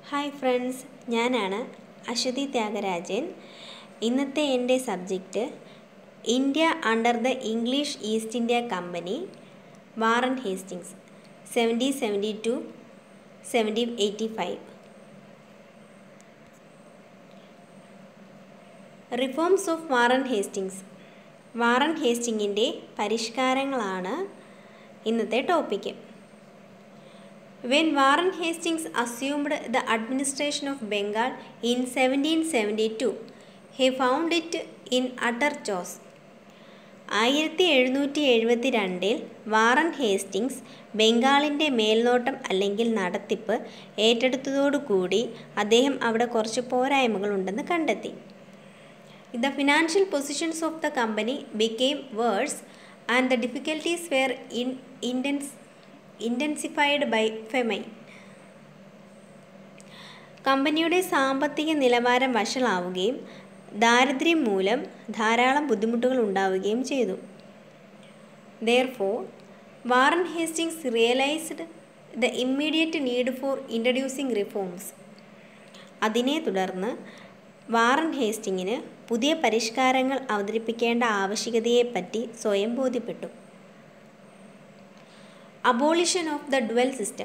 Hi friends ഞാനാണ് അശ്വതി ത്യാഗരാജൻ ഇന്നത്തെ എൻ്റെ subject India under the English East India company Warren Hastings seventeen seventy two seventeen eighty five reforms of Warren Hastings Warren ഹേസ്റ്റിങ്ങിൻ്റെ പരിഷ്കാരങ്ങളാണ് ഇന്നത്തെ topic When Warren Hastings assumed the administration of Bengal in 1772, he found it in utter chaos. ആയിരത്തി എഴുന്നൂറ്റി എഴുപത്തി രണ്ടിൽ Warren Hastings ബംഗാളിൻ്റെ മേൽനോട്ടം അല്ലെങ്കിൽ നടത്തിപ്പ് ഏറ്റെടുത്തതോടുകൂടി അദ്ദേഹം അവിടെ കുറച്ച് പോരായ്മകളുണ്ടെന്ന് കണ്ടെത്തി the financial positions of the company became worse and the difficulties were in intense intensified by famine കമ്പനിയുടെ സാമ്പത്തിക നിലവാരം വഷളാവുകയും ദാരിദ്ര്യം മൂലം ധാരാളം ബുദ്ധിമുട്ടുകൾ ഉണ്ടാവുകയും ചെയ്തു therefore Warren Hastings realised the immediate need for introducing reforms അതിനെ തുടർന്ന് വാറൻ ഹേസ്റ്റിങ്ങിന് പുതിയ പരിഷ്കാരങ്ങൾ അവതരിപ്പിക്കേണ്ട ആവശ്യകതയെപ്പറ്റി സ്വയം ബോധ്യപ്പെട്ടു abolition of the dual system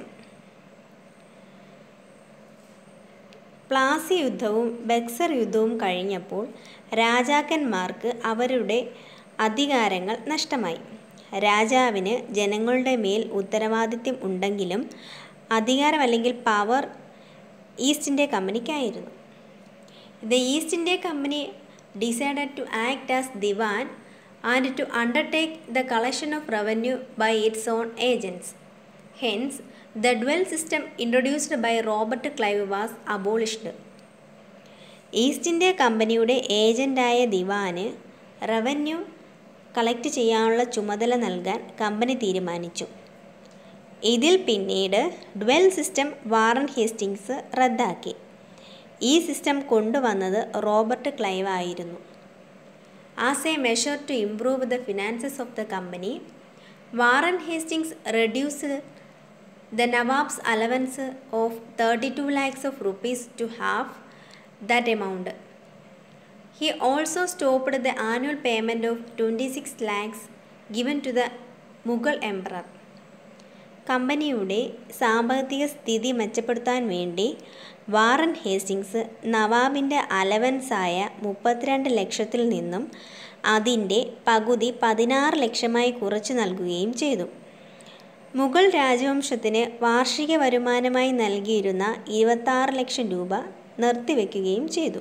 Plassey യുദ്ധവും ബക്സർ യുദ്ധവും കഴിഞ്ഞപ്പോൾ രാജാക്കന്മാർക്ക് അവരുടെ അധികാരങ്ങൾ നഷ്ടമായി രാജാവിന് ജനങ്ങളുടെ മേൽ ഉത്തരവാദിത്യം ഉണ്ടെങ്കിലും അധികാരം അല്ലെങ്കിൽ പവർ ഈസ്റ്റ് ഇന്ത്യ കമ്പനിക്കായിരുന്നു the East India company decided to act as diwan and to undertake the collection of revenue by its own agents hence the dual system introduced by Robert Clive was abolished East India കമ്പനിയുടെ ഏജൻ്റായ ദിവാന് revenue collect ചെയ്യാനുള്ള ചുമതല നൽകാൻ company തീരുമാനിച്ചു ഇതിൽ പിന്നീട് dual system Warren Hastings റദ്ദാക്കി ഈ സിസ്റ്റം കൊണ്ടുവന്നത് റോബർട്ട് ക്ലൈവ് ആയിരുന്നു as a measure to improve the finances of the company Warren Hastings reduced the Nawab's allowance of thirty two lakhs of rupees to half that amount he also stopped the annual payment of twenty six lakhs given to the Mughal emperor കമ്പനിയുടെ സാമ്പത്തിക സ്ഥിതി മെച്ചപ്പെടുത്താൻ വേണ്ടി Warren Hastings നവാബിൻ്റെ അലവൻസായ മുപ്പത്തിരണ്ട് ലക്ഷത്തിൽ നിന്നും അതിൻ്റെ പകുതി പതിനാറ് ലക്ഷമായി കുറച്ചു നൽകുകയും ചെയ്തു മുഗൾ രാജവംശത്തിന് വാർഷിക വരുമാനമായി നൽകിയിരുന്ന ഇരുപത്താറ് ലക്ഷം രൂപ നിർത്തിവെക്കുകയും ചെയ്തു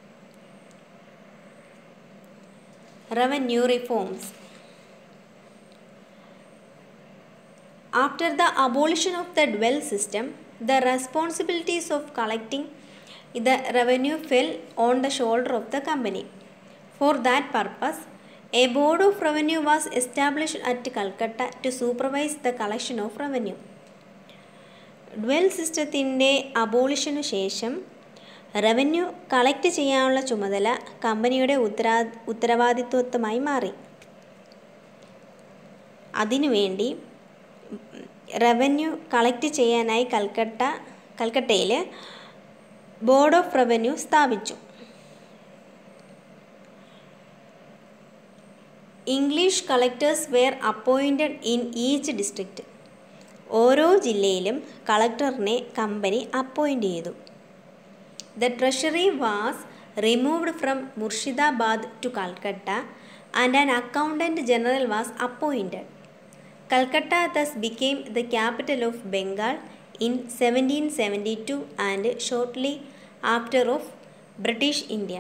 revenue reforms After the abolition of the dual system, the responsibilities of collecting the revenue fell on the shoulder of the company. For that purpose, a board of revenue was established at Calcutta to supervise the collection of revenue. Dual സിസ്റ്റത്തിൻ്റെ അബോളിഷനു ശേഷം revenue collect ചെയ്യാനുള്ള ചുമതല കമ്പനിയുടെ ഉത്തരാ ഉത്തരവാദിത്വമായി മാറി അതിനുവേണ്ടി revenue collect ചെയ്യാനായി കൽക്കട്ട കൽക്കട്ടയിൽ ബോർഡ് ഓഫ് റവന്യൂ സ്ഥാപിച്ചു English collectors were appointed in each district ഓരോ ജില്ലയിലും കളക്ടറിനെ കമ്പനി അപ്പോയിൻ്റ് ചെയ്തു the treasury was removed from Murshidabad to Calcutta and an accountant general was appointed Calcutta thus became the capital of Bengal in 1772 and shortly after of British India.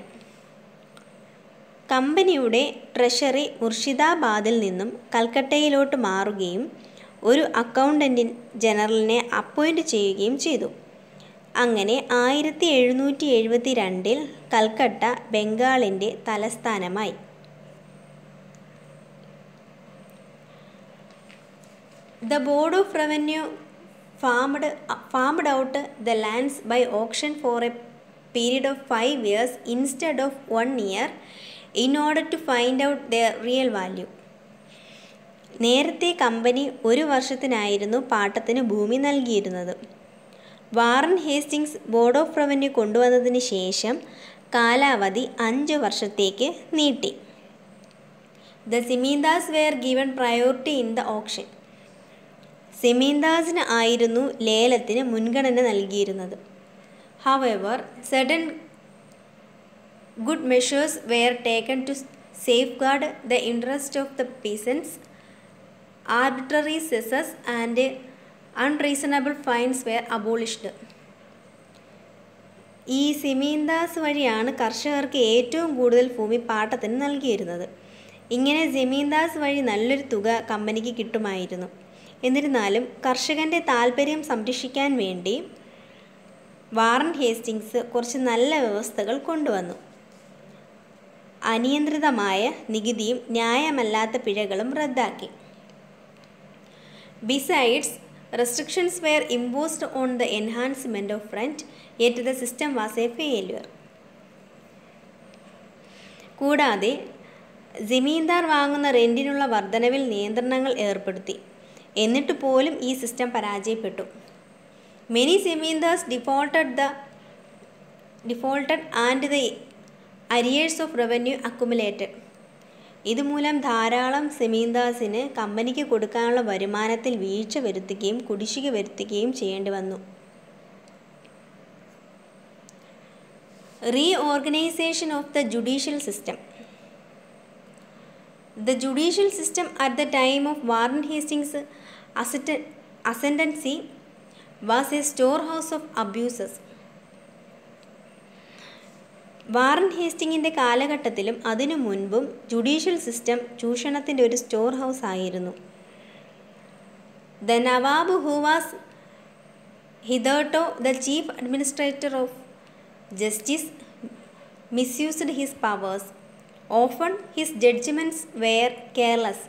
കമ്പനിയുടെ treasury മുർഷിദാബാദിൽ നിന്നും കൽക്കട്ടയിലോട്ട് മാറുകയും ഒരു അക്കൗണ്ടൻറ്റ് ജനറലിനെ അപ്പോയിൻ്റ് ചെയ്യുകയും ചെയ്തു അങ്ങനെ ആയിരത്തി എഴുന്നൂറ്റി എഴുപത്തി രണ്ടിൽ കൽക്കട്ട ബംഗാളിൻ്റെ തലസ്ഥാനമായി The Board of Revenue farmed, farmed out the lands by auction for a period of five years instead of one year in order to find out their real value. നേരത്തെ company ഒരു വർഷത്തിനായിരുന്നു പാട്ടത്തിന് ഭൂമി നൽകിയിരുന്നത് Warren Hastings board of revenue കൊണ്ടുവന്നതിന് ശേഷം കാലാവധി അഞ്ച് വർഷത്തേക്ക് നീട്ടി the zamindars were given priority in the auction സെമീന്ദാസിന് ആയിരുന്നു ലേലത്തിന് മുൻഗണന നൽകിയിരുന്നത് however certain good measures were taken to safeguard the interest of the peasants arbitrary cesses and unreasonable fines were abolished ഈ സെമീന്ദാസ് വഴിയാണ് കർഷകർക്ക് ഏറ്റവും കൂടുതൽ ഭൂമി പാട്ടത്തിന് നൽകിയിരുന്നത് ഇങ്ങനെ ജമീന്ദാസ് വഴി നല്ലൊരു തുക കമ്പനിക്ക് കിട്ടുമായിരുന്നു എന്നിരുന്നാലും കർഷകൻ്റെ താൽപ്പര്യം സംരക്ഷിക്കാൻ വേണ്ടി വാറൻ ഹേസ്റ്റിങ്സ് കുറച്ച് നല്ല വ്യവസ്ഥകൾ കൊണ്ടുവന്നു അനിയന്ത്രിതമായ നികുതിയും ന്യായമല്ലാത്ത പിഴകളും റദ്ദാക്കി besides restrictions were imposed on the enhancement of rent yet the system was a failure കൂടാതെ ജമീന്ദാർ വാങ്ങുന്ന റെൻറ്റിനുള്ള വർധനവിൽ നിയന്ത്രണങ്ങൾ ഏർപ്പെടുത്തി എന്നിട്ട് പോലും ഈ സിസ്റ്റം പരാജയപ്പെട്ടു many zamindars defaulted the defaulted and the arrears of revenue accumulated ഇതുമൂലം ധാരാളം സെമീന്ദാസിന് കമ്പനിക്ക് കൊടുക്കാനുള്ള വരുമാനത്തിൽ വീഴ്ച വരുത്തുകയും കുടിശ്ശിക വരുത്തുകയും ചെയ്യേണ്ടി വന്നു reorganisation of the judicial system The judicial system at the time of Warren Hastings' ascendancy was a storehouse of abuses. Warren ഹേസ്റ്റിങ്ങിൻ്റെ കാലഘട്ടത്തിലും അതിനു മുൻപും ജുഡീഷ്യൽ സിസ്റ്റം ചൂഷണത്തിൻ്റെ ഒരു സ്റ്റോർ ഹൗസ് ആയിരുന്നു the nawab who was hitherto the chief administrator of justice misused his powers often his judgments were careless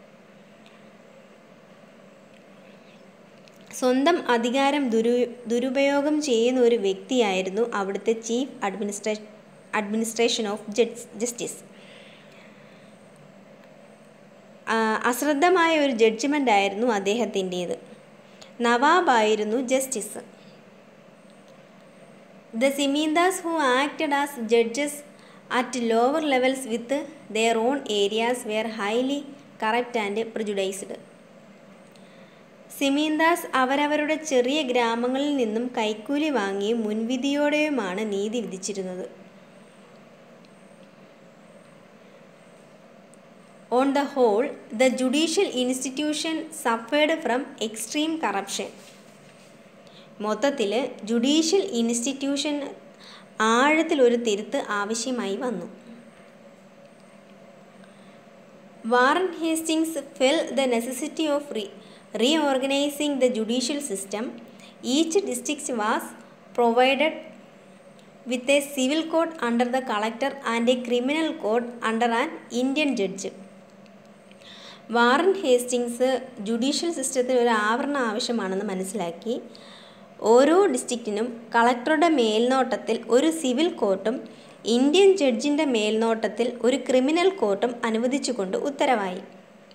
സ്വന്തം അധികാരം ദുരു ദുരുപയോഗം ചെയ്യുന്ന ഒരു വ്യക്തിയായിരുന്നു അവിടുത്തെ ചീഫ് അഡ്മിനിസ്ട്രേ അഡ്മിനിസ്ട്രേഷൻ ഓഫ് ജഡ്സ് ജസ്റ്റിസ് അശ്രദ്ധമായ ഒരു ജഡ്ജ്മെൻ്റ് ആയിരുന്നു അദ്ദേഹത്തിൻ്റേത് നവാബായിരുന്നു justice the zamindars who acted as judges at lower levels with their own areas where highly correct and prejudiced zamindars അവരവരുടെ ചെറിയ ഗ്രാമങ്ങളിൽ നിന്നും കൈക്കൂലി വാങ്ങിയും മുൻവിധിയോടെയുമാണ് നീതി വിധിച്ചിരുന്നത് on the whole the judicial institution suffered from extreme corruption മൊത്തത്തിൽ ജുഡീഷ്യൽ ഇൻസ്റ്റിറ്റ്യൂഷൻ ആഴത്തിൽ ഒരു തിരുത്ത് ആവശ്യമായി വന്നു Warren Hastings felt the necessity of റീ reorganising the judicial system each district was provided with a civil code under the collector and a criminal code under an Indian judge Warren Hastings judicial സിസ്റ്റത്തിന് ഒരു ആവരണം ആവശ്യമാണെന്ന് മനസ്സിലാക്കി ഓരോ ഡിസ്ട്രിക്റ്റിനും കളക്ടറുടെ മേൽനോട്ടത്തിൽ ഒരു സിവിൽ കോർട്ടും ഇന്ത്യൻ ജഡ്ജിൻ്റെ മേൽനോട്ടത്തിൽ ഒരു ക്രിമിനൽ കോർട്ടും അനുവദിച്ചുകൊണ്ട് ഉത്തരവായി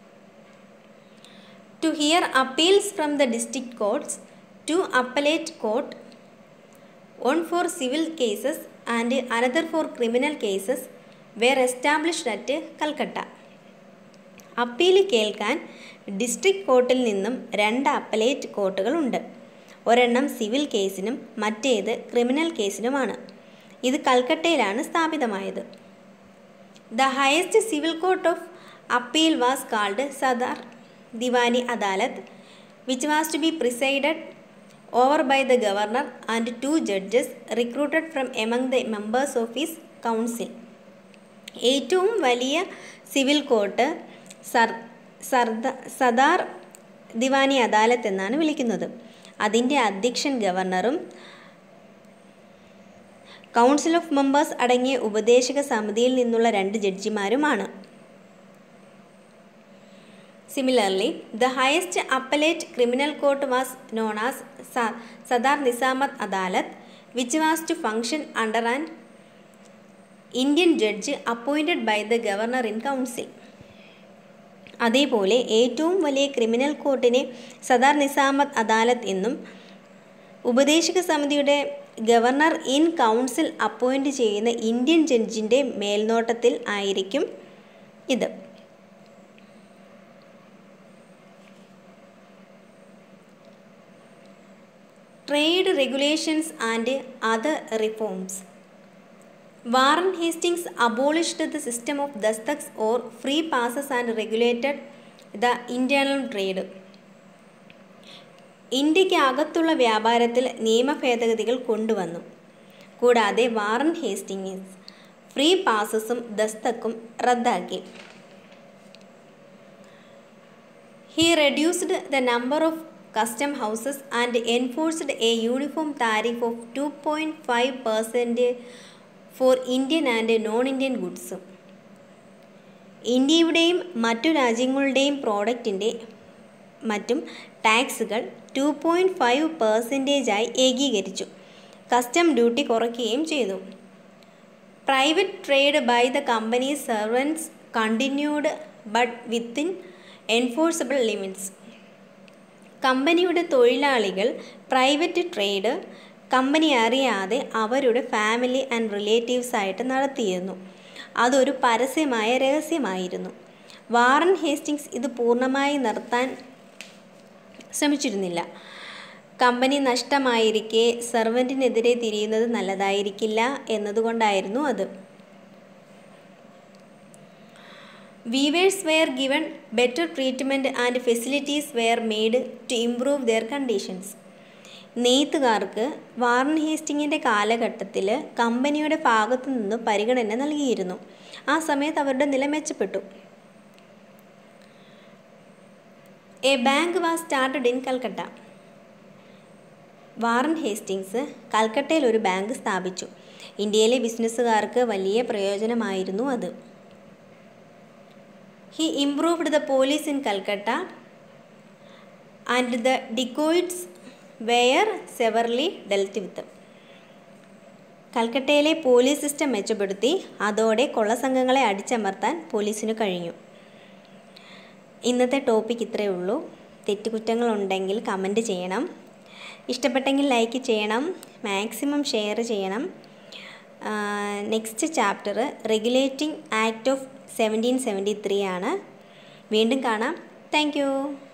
to hear appeals from the district courts two appellate courts one for civil cases and another for criminal cases were established at Calcutta appeal കേൾക്കാൻ ഡിസ്ട്രിക്ട് കോർട്ടിൽ നിന്നും രണ്ട് അപ്പലേറ്റ് കോർട്ടുകളുണ്ട് ഒരെണ്ണം സിവിൽ കേസിനും മറ്റേത് ക്രിമിനൽ കേസിനുമാണ് ഇത് കൽക്കട്ടയിലാണ് സ്ഥാപിതമായത് the highest civil court of appeal was called Sadar Diwani Adalat which was to be presided over by the governor and two judges recruited from among the members of his council ഏറ്റവും വലിയ civil court സർ സർദ സദാർ ദിവാനി അദാലത്ത് എന്നാണ് വിളിക്കുന്നത് അതിൻ്റെ അധ്യക്ഷൻ ഗവർണറും കൗൺസിൽ ഓഫ് മെമ്പേഴ്സ് അടങ്ങിയ ഉപദേശക സമിതിയിൽ നിന്നുള്ള രണ്ട് ജഡ്ജിമാരുമാണ് similarly the highest appellate criminal court was known as Sadar Nizamat Adalat which was to function under an Indian judge appointed by the governor in council അതേപോലെ ഏറ്റവും വലിയ ക്രിമിനൽ കോർട്ടിനെ സദാർ നിസാമത്ത് അദാലത്ത് എന്നും ഉപദേശക സമിതിയുടെ ഗവർണർ ഇൻ കൗൺസിൽ അപ്പോയിൻ്റ് ചെയ്യുന്ന ഇന്ത്യൻ ജഡ്ജിൻ്റെ മേൽനോട്ടത്തിൽ ആയിരിക്കും ഇത് trade regulations and other reforms Warren Hastings abolished the system of dastaks or free passes and regulated the internal trade ഇന്ത്യക്ക് അകത്തുള്ള വ്യാപാരത്തിൽ നിയമ ഭേദഗതികൾ കൊണ്ടുവന്നു കൂടാതെ വാറൻ ഹേസ്റ്റിങ്സ് ഫ്രീ പാസസും ദസ്തക്കും റദ്ദാക്കി he reduced the number of custom houses and enforced a uniform tariff of 2.5 percent for Indian and non-Indian goods. ഇന്ത്യയുടെയും മറ്റു രാജ്യങ്ങളുടെയും പ്രോഡക്റ്റിൻ്റെ മറ്റും ടാക്സുകൾ ടു പോയിൻറ്റ് ഫൈവ് പെർസെൻറ്റേജായി ഏകീകരിച്ചു കസ്റ്റം ഡ്യൂട്ടി കുറയ്ക്കുകയും ചെയ്തു private trade by the company servants continued but within enforceable limits കമ്പനിയുടെ തൊഴിലാളികൾ പ്രൈവറ്റ് ട്രേഡ് കമ്പനി അറിയാതെ അവരുടെ ഫാമിലി ആൻഡ് റിലേറ്റീവ്സ് ആയിട്ട് നടത്തിയിരുന്നു അതൊരു പരസ്യമായ രഹസ്യമായിരുന്നു വാറൻ ഹേസ്റ്റിങ്സ് ഇത് പൂർണ്ണമായി നിർത്താൻ ശ്രമിച്ചിരുന്നില്ല കമ്പനി നഷ്ടമായിരിക്കെ സെർവൻറ്റിനെതിരെ തിരിയുന്നത് നല്ലതായിരിക്കില്ല എന്നതുകൊണ്ടായിരുന്നു അത് weavers were given better treatment and facilities were made to improve their conditions നെയ്ത്തുകാർക്ക് വാറൻ ഹേസ്റ്റിങ്ങിൻ്റെ കാലഘട്ടത്തിൽ കമ്പനിയുടെ ഭാഗത്തു നിന്ന് പരിഗണന നൽകിയിരുന്നു ആ സമയത്ത് അവരുടെ നില മെച്ചപ്പെട്ടു a bank was started in Calcutta Warren Hastings കൽക്കട്ടയിൽ ഒരു ബാങ്ക് സ്ഥാപിച്ചു ഇന്ത്യയിലെ ബിസിനസ്സുകാർക്ക് വലിയ പ്രയോജനമായിരുന്നു അത് He improved the police in Calcutta and the dacoits were severely dealt with. കൽക്കട്ടയിലെ പോലീസ് സിസ്റ്റം മെച്ചപ്പെടുത്തി അതോടെ കൊള്ളസംഘങ്ങളെ അടിച്ചമർത്താൻ പോലീസിന് കഴിഞ്ഞു ഇന്നത്തെ ടോപ്പിക് ഇത്രയേ ഉള്ളൂ തെറ്റുകുറ്റങ്ങളുണ്ടെങ്കിൽ കമൻറ്റ് ചെയ്യണം ഇഷ്ടപ്പെട്ടെങ്കിൽ ലൈക്ക് ചെയ്യണം മാക്സിമം ഷെയർ ചെയ്യണം next chapter regulating act of seventeen seventy three ആണ് വീണ്ടും കാണാം താങ്ക്